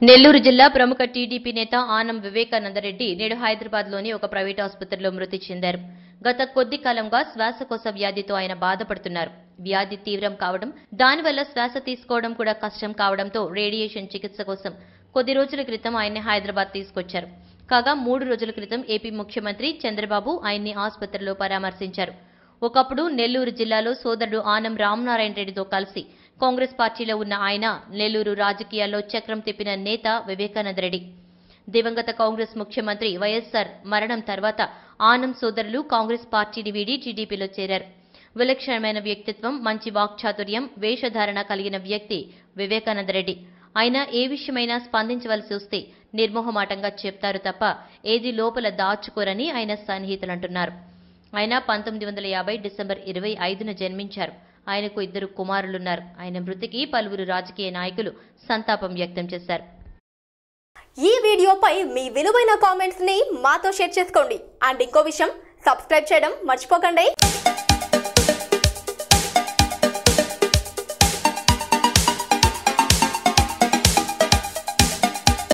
నెల్లూరు జిల్లా ప్రముఖ టీడీపీ నేత ఆనం వివేకానందరెడ్డి నేడు హైదరాబాద్లోని ఒక ప్రైవేట్ ఆసుపత్రిలో మృతి చెందారు గత కొద్ది కాలంగా శ్వాసకోశ వ్యాధితో ఆయన బాధపడుతున్నారు వ్యాధి తీవ్రం కావడం దానివల్ల శ్వాస తీసుకోవడం కూడా కష్టం కావడంతో రేడియేషన్ చికిత్స కోసం కొద్ది రోజుల క్రితం ఆయన్ని హైదరాబాద్ తీసుకొచ్చారు కాగా మూడు రోజుల క్రితం ఏపీ ముఖ్యమంత్రి చంద్రబాబు ఆయన్ని ఆసుపత్రిలో పరామర్శించారు ఒకప్పుడు నెల్లూరు జిల్లాలో సోదరుడు ఆనం రామనారాయణ రెడ్డితో కలిసి కాంగ్రెస్ పార్టీలో ఉన్న ఆయన నెల్లూరు రాజకీయాల్లో చక్రం తిప్పిన నేత వివేకానంద రెడ్డి దివంగత కాంగ్రెస్ ముఖ్యమంత్రి వైఎస్సార్ మరణం తర్వాత ఆనం సోదరులు కాంగ్రెస్ పార్టీని వీడి టీడీపీలో చేరారు విలక్షణమైన వ్యక్తిత్వం మంచి వాక్చాతుర్యం వేషధారణ కలిగిన వ్యక్తి వివేకానంద రెడ్డి ఆయన ఏ విషయమైనా స్పందించవలసి వస్తే నిర్మోహమాటంగా చెప్తారు తప్ప ఏది లోపల దాచుకోరని ఆయన సన్నిహితులు అంటున్నారు ఆయన పంతొమ్మిది వందల యాభై డిసెంబర్ ఇరవై ఐదున జన్మించారు ఆయనకు ఇద్దరు కుమారులున్నారు ఆయన మృతికి పలువురు రాజకీయ నాయకులు సంతాపం వ్యక్తం చేశారు ఈ వీడియోపై మీ విలువైన కామెంట్స్ ని మాతో షేర్ చేసుకోండి అండ్ ఇంకో విషయం సబ్స్క్రైబ్ చేయడం మర్చిపోకండి